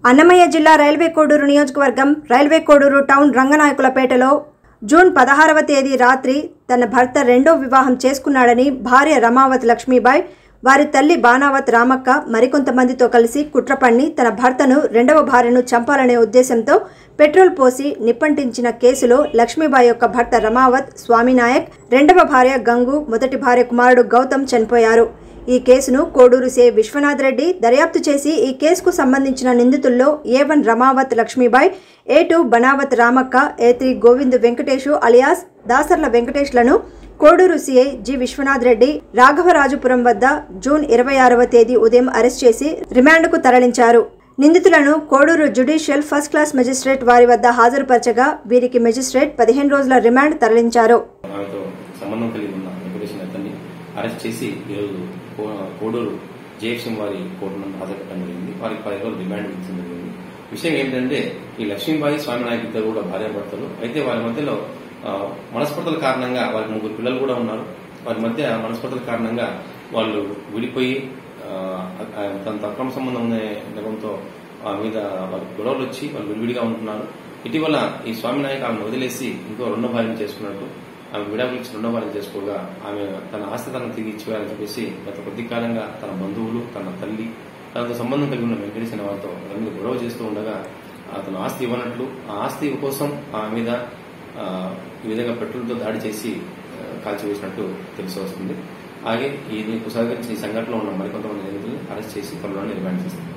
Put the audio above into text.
అన్నమయ్య జిల్లా రైల్వే కోడూరు నియోజకవర్గం railway Koduru town రంగనాయకులపేటలో జూన్ పదహారవ తేదీ రాత్రి తన భర్త రెండో వివాహం చేసుకున్నాడని భార్య రమావత్ లక్ష్మీబాయ్ వారి తల్లి బానావత్ రామక్క మరికొంతమందితో కలిసి కుట్ర పన్ని తన భర్తను రెండవ భార్యను చంపాలనే ఉద్దేశంతో పెట్రోల్ పోసి నిప్పంటించిన కేసులో లక్ష్మీబాయి యొక్క భర్త రమావత్ స్వామినాయక్ రెండవ భార్య గంగు మొదటి భార్య కుమారుడు గౌతమ్ చనిపోయారు ఈ కేసును కోడూరు సే విశ్వనాథ్ రెడ్డి దర్యాప్తు చేసి ఈ కేసుకు సంబంధించిన నిందితుల్లో A one Ramavath Lakshmibai A two Banavath Ramakka A three Govind Venkateshu alias Dasarla వెంకటేష్లను కోడూరు సిఐ జి విశ్వనాథ్ రెడ్డి రాఘవరాజుపురం వద్ద జూన్ ఇరవై ఆరవ తేదీ ఉదయం అరెస్ట్ చేసి రిమాండ్కు తరలించారు నిందితులను Koduru judicial first class magistrate వారి వద్ద హాజరుపరచగా వీరికి మెజిస్ట్రేట్ పదిహేను రోజుల రిమాండ్ తరలించారు ఆమెతో సంబంధం కలిగి ఉన్న వెంకటేశ్వర అతన్ని అరెస్ట్ చేసి ఈరోజు కో- కోడూరు జయక్షం వారి కోర్టు నుండి హాజరుపెట్టడం జరిగింది వారికి పది రోజులు రిమాండ్ ఇచ్చడం జరిగింది విషయం ఏంటంటే ఈ లక్ష్మీబాయి స్వామినాయక్ ఇద్దరు కూడా భార్యాభర్తలు అయితే వారి మధ్యలో ఆ, మనస్పర్ధల కారణంగా వారికి ముగ్గురు పిల్లలు కూడా ఉన్నారు వారి మధ్య మనస్పర్ధల కారణంగా వాళ్ళు విడిపోయి ఆ, ఆ, తన అక్రమ సంబంధం ఉన్న నెపంతో ఆ మీద వారికి గొడవలు వచ్చి వాళ్ళు విడివిడిగా ఉంటున్నారు ఇటీవల ఈ స్వామినాయక్ ఆమెను వదిలేసి ఇంకో రెండో భార్యను చేసుకున్నట్టు ఆమె విడాకులు ఇచ్చి రెండో భార్య చేసుకోగా ఆమె తన ఆస్తి తనకు తిరిగి ఇచ్చివేయాలని చెప్పేసి గత కొద్ది కాలంగా తన బంధువులు తన తల్లి తనతో సంబంధం కలిగి ఉన్న వెంకటేశ్వర వారితో అతని మీద గొడవ చేస్తూ ఉండగా అతను ఆస్తి ఇవ్వనట్లు ఆ ఆస్తి కోసం ఆమె మీద ఆ, ఈ విధంగా పెట్రోల్తో దాడి చేసి ఆ, కాల్చివేసినట్టు తెలిసి వస్తుంది అలాగే ఈ దీనికి సహకరించి ఈ సంఘటనలో ఉన్న మరికొంతమంది నిందితులను అరెస్ట్ చేసి త్వరలోనే రిమాండ్ చేస్తుంది